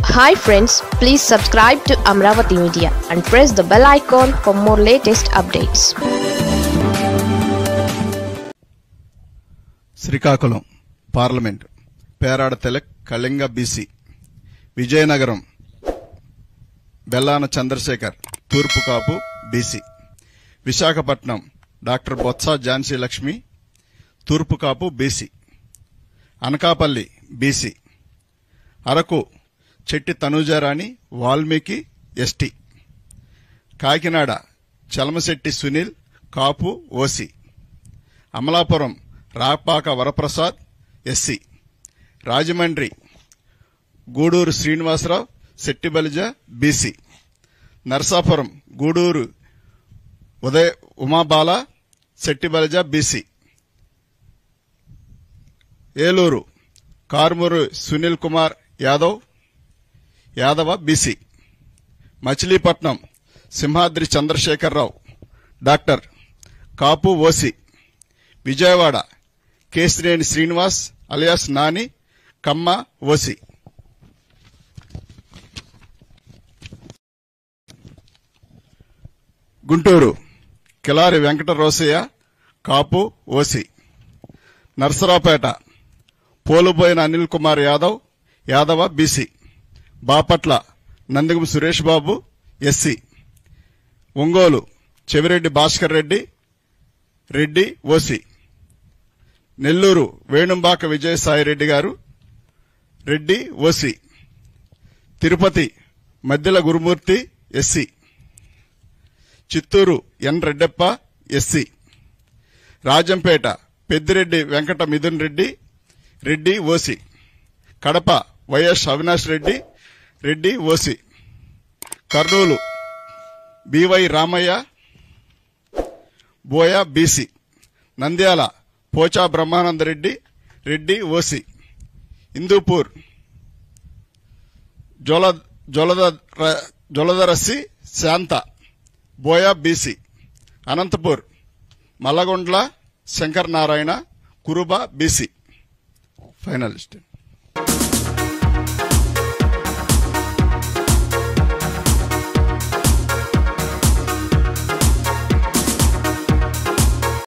hi friends please subscribe to Amaravati media and press the bell icon for more latest updates Srikakulam parliament Peraada Tilak Kalinga BC Vizianagaram Bellana Chandrasekhar తూర్పు Kapu BC Visakhapatnam doctor Botsa Jhansi Lakshmi తూర్పు Kapu BC Anakapalli BC Araku Chetti Tanujarani Valmiki ST Kakinada Chalamasetti Sunil Kapu OC Amalapuram Rapaka Varaprasad SC Rajahmundry Guduru Srinivasarao Settibalija BC Narsapuram Guduru Udaya Umabala Settibalija BC Eluru Karumuru Sunil Kumar Yadav Yadava BC Machilipatnam Simhadri Chandrasekhararao doctor Kapu OC Vijayawada Kesineni Srinivas alias Nani Kamma OC Guntur Kilari Venkata Rosaiah Kapu OC Narasaraopet Poluboina Anil Kumar Yadav Yadava BC Bapatla Nandigam Suresh Babu SC Ongole Chevireddy Bhaskar Reddy Reddy OC Nellore Venumbaka Vijayasai Reddy garu Reddy OC Tirupati Maddila Gurumurthy SC Chittoor N Reddeppa SC Rajampet Peddireddy Venkata Mithun Reddy Reddy OC Kadapa YS Avinash Reddy Reddy OC Kurnool BY Ramaiah Boya BC Nandyal Pocha Brahmananda Reddy Reddy OC Hindupur జొల జొలద Joladarasi Shanta Boya BC Anantapur Malagondla Shankar Narayana Kuruba BC finalist